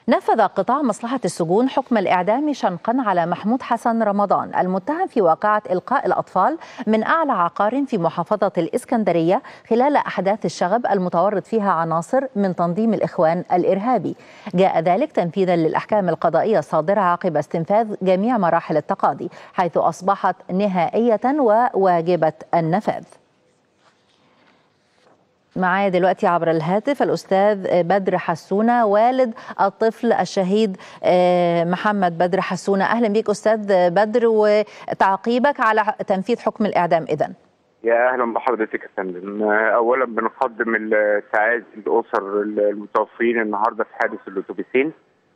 نفذ قطاع مصلحة السجون حكم الإعدام شنقا على محمود حسن رمضان المتهم في واقعة إلقاء الأطفال من أعلى عقار في محافظة الإسكندرية خلال أحداث الشغب المتورط فيها عناصر من تنظيم الإخوان الإرهابي جاء ذلك تنفيذا للأحكام القضائية الصادرة عقب استنفاذ جميع مراحل التقاضي حيث أصبحت نهائية وواجبة النفاذ معايا دلوقتي عبر الهاتف الأستاذ بدر حسونة والد الطفل الشهيد محمد بدر حسونة أهلا بك أستاذ بدر وتعقيبك على تنفيذ حكم الإعدام إذن يا اهلا بحضرتك يا فندم اولا بنقدم التعازي لاسر المتوفين النهارده في حادث الاتوبيسين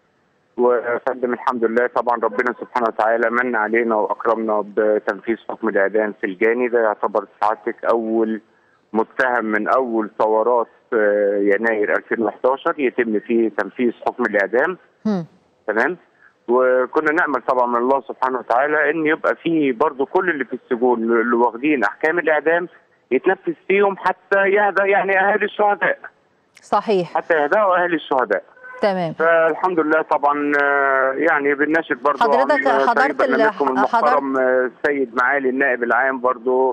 وفندم الحمد لله طبعا ربنا سبحانه وتعالى من علينا واكرمنا بتنفيذ حكم الاعدام في الجاني ده يعتبر سعادتك اول متهم من اول ثورات يناير 2011 يتم فيه تنفيذ حكم الاعدام تمام وكنا نامل طبعا من الله سبحانه وتعالى ان يبقى في برضه كل اللي في السجون اللي واخدين احكام الاعدام يتنفذ فيهم حتى يهدى يعني اهالي الشهداء صحيح حتى يهدأوا اهالي الشهداء تمام فالحمد لله طبعا يعني بنناشد برضه حضرتك حضرت المحترم السيد معالي النائب العام برضه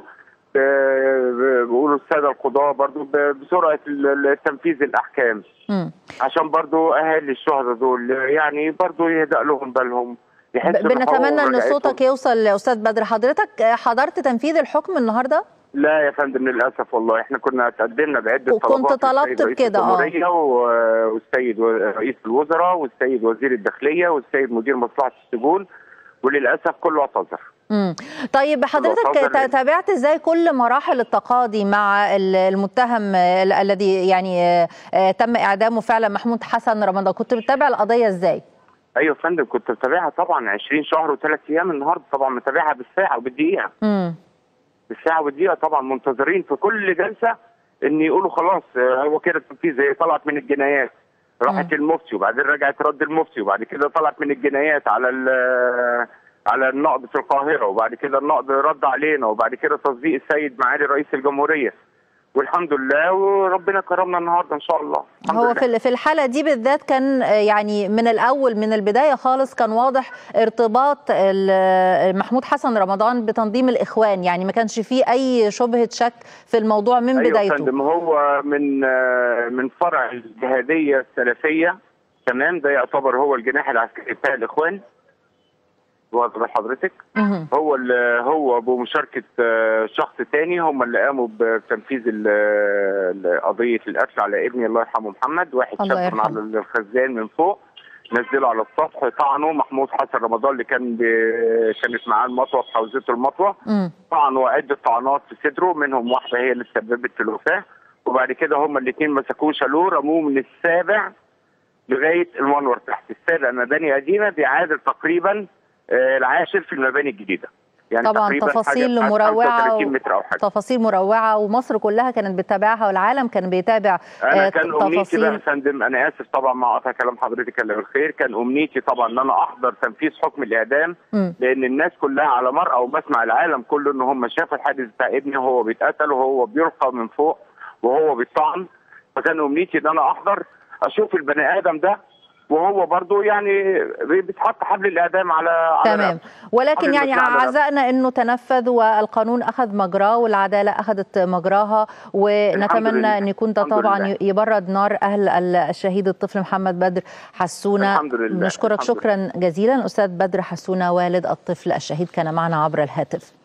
بيقولوا الساده القضاه برضو بسرعه تنفيذ الاحكام م. عشان برضو اهالي الشهداء دول يعني برضو يهدأ لهم بالهم بنتمنى ان صوتك يوصل لاستاذ بدر حضرتك حضرت تنفيذ الحكم النهارده لا يا فندم للاسف والله احنا كنا تقدمنا بعده وكنت طلبت بكده اه والسيد رئيس الوزراء والسيد وزير الداخليه والسيد مدير مصلحه السجون وللاسف كله اعتذر امم طيب حضرتك تابعت ازاي كل مراحل التقاضي مع المتهم الذي يعني تم اعدامه فعلا محمود حسن رمضان كنت بتتابع القضيه ازاي ايوه يا فندم كنت متابعها طبعا 20 شهر وثلاث ايام النهارده طبعا متابعها بالساعه وبالدقيقه امم بالساعه والدقيقه طبعا منتظرين في كل جلسه ان يقولوا خلاص هو كده التنفيذ هي طلعت من الجنايات راحت المفتي وبعدين رجعت رد المفتي وبعد كده طلعت من الجنايات على على النقد في القاهره وبعد كده النقد رد علينا وبعد كده تصديق السيد معالي رئيس الجمهوريه والحمد لله وربنا كرمنا النهارده ان شاء الله هو في في الحاله دي بالذات كان يعني من الاول من البدايه خالص كان واضح ارتباط محمود حسن رمضان بتنظيم الاخوان يعني ما كانش فيه اي شبهه شك في الموضوع من أيوة بدايته فندم هو من من فرع الجهاديه السلفيه تمام ده يعتبر هو الجناح العسكري بتاع الاخوان واخد حضرتك هو اللي هو بمشاركه شخص تاني هم اللي قاموا بتنفيذ قضيه القتل على ابني الله يرحمه محمد واحد شاب على الخزان من فوق نزله على السطح طعنه محمود حسن رمضان اللي كان ب... كانت معاه المطوه في حوزته المطوه طعنه عده طعنات في صدره منهم واحده هي اللي سببت في الوفاه وبعد كده هم الاثنين مسكوه شالوه رموه من السابع لغايه المنور تحت السابع مباني قديمه بيعادل تقريبا العاشر في المباني الجديده يعني طبعا تفاصيل مروعه و... تفاصيل مروعه ومصر كلها كانت بتتابعها والعالم كان بيتابع انا كان امنيتي بقى يا فندم انا اسف طبعا مع قطع كلام حضرتك اللي بالخير كان امنيتي طبعا ان انا احضر تنفيذ حكم الاعدام م. لان الناس كلها على مرأى ومسمع العالم كله ان هم شافوا الحادث بتاع ابني وهو بيتقتل وهو بيلقى من فوق وهو بيطعن فكان امنيتي ان انا احضر اشوف البني ادم ده وهو برضه يعني بيتحط حبل الاعدام على تمام ولكن يعني عزقنا انه تنفذ والقانون اخذ مجراه والعداله اخذت مجراها ونتمنى ان يكون ده طبعا يبرد نار اهل الشهيد الطفل محمد بدر حسونه الحمد لله نشكرك شكرا جزيلا استاذ بدر حسونه والد الطفل الشهيد كان معنا عبر الهاتف